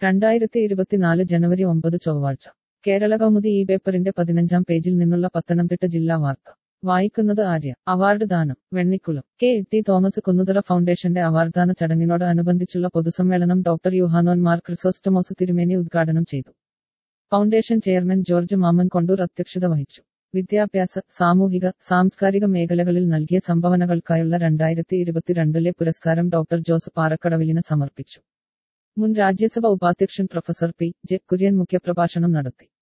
രണ്ടായിരത്തി ഇരുപത്തിനാല് ജനുവരി ഒമ്പത് ചൊവ്വാഴ്ച കേരള കൗമുദി ഈ പേപ്പറിന്റെ പതിനഞ്ചാം പേജിൽ നിന്നുള്ള പത്തനംതിട്ട ജില്ലാ വാർത്ത വായിക്കുന്നത് ആര്യ അവാർഡ് ദാനം Vennikulam K T Thomas Kunnuthara ഫൗണ്ടേഷന്റെ അവാർഡ് ദാന ചടങ്ങിനോട് അനുബന്ധിച്ചുള്ള പൊതുസമ്മേളനം ഡോക്ടർ യുഹാനോൻ മാർ ക്രിസോസ്റ്റമോസ് തിരുമേനി ഉദ്ഘാടനം ചെയ്തു foundation chairman George Mammen Kondoor അധ്യക്ഷത വഹിച്ചു വിദ്യാഭ്യാസ സാമൂഹിക സാംസ്കാരിക മേഖലകളിൽ നൽകിയ സംഭാവനകൾക്കായുള്ള രണ്ടായിരത്തി ഇരുപത്തിരണ്ടിലെ പുരസ്കാരം ഡോക്ടർ ജോസ് പാറക്കടവിലിന് സമർപ്പിച്ചു മുൻ രാജ്യസഭ ഉപാധ്യക്ഷൻ പ്രൊഫസർ പി ജെ കുര്യൻ മുഖ്യപ്രഭാഷണം നടത്തി